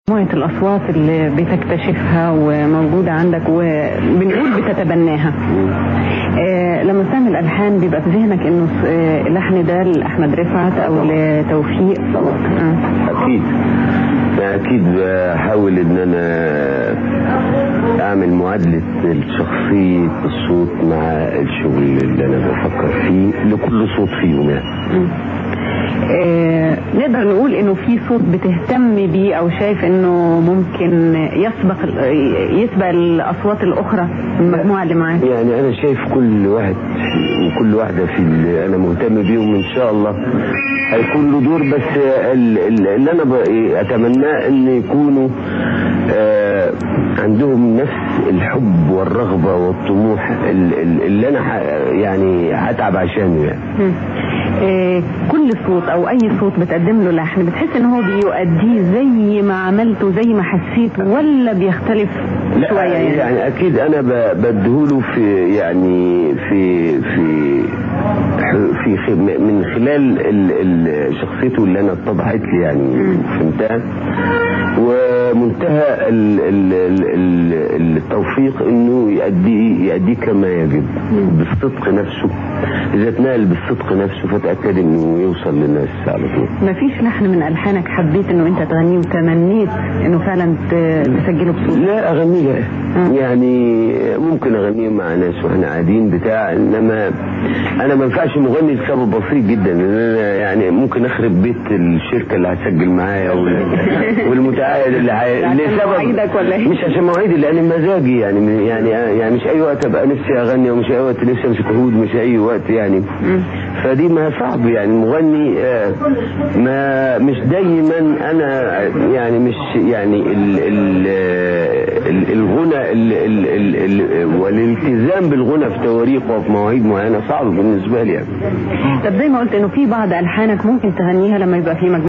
مجموعة الأصوات اللي بتكتشفها وموجودة عندك وبنقول بتتبناها آه لما بتعمل ألحان بيبقى في ذهنك إنه س- آه اللحن ده لأحمد رفعت أو لتوفيق آه. اكيد اكيد بحاول ان انا اعمل معادلة شخصية الصوت مع الشغل اللي انا بفكر فيه لكل صوت فيهم يعني آه نقدر نقول إنه في صوت بتهتم بيه أو شايف إنه ممكن يسبق ال- يسبق الأصوات الأخرى المجموعة اللي معاك يعني انا شايف كل واحد في- وكل واحدة في اللي انا مهتم بيهم ان شاء الله هيكون له دور بس ال- ال- اللي انا ب- اتمناه ان يكونوا آه، عندهم نفس الحب والرغبة والطموح ال- ال- اللي انا ح- يعني هتعب عشانه يعني مم. آه، كل صوت او اي صوت بتقدم له لحن بتحس ان هو بيؤديه زي ما عملته زي ما حسيت ولا بيختلف لا شويه يعني, يعني اكيد انا ب- بديهوله في يعني في في في خ- من خلال ال- ال- شخصيته اللي انا اتضحت لي يعني فهمتها ومنتهى ال- ال- ال- ال- التوفيق انه يأدي يأديه كما يجب بالصدق نفسه اذا اتنقل بالصدق نفسه فتأكد انه يوصل للناس على طول ما فيش لحن من الحانك حبيت انه انت تغنيه وتمنيت انه فعلا ت- تسجله بصوت لا اغني لا آه. يعني ممكن اغنيه مع ناس واحنا قاعدين بتاع انما انا ما ينفعش مغني لسبب بسيط جدا ان انا يعني ممكن اخرب بيت الشركه اللي هتسجل معايا وال- والمتعاقد اللي هي... عشان مواعيدك ولا إيه؟ مش عشان مواعيدي لان مزاجي يعني يعني يعني مش اي وقت ابقى نفسي اغني ومش اي وقت نفسي امسك عود مش اي وقت يعني فدي ما صعب يعني المغني آه، ما مش دايما انا يعني مش يعني ال ال ال- الغنى ال ال ال ال والالتزام بالغنى في تواريخ وفي مواعيد معينه صعب بالنسبه لي يعني طب زي ما قلت انه في بعض الحانك ممكن تغنيها لما يبقى في مجموعه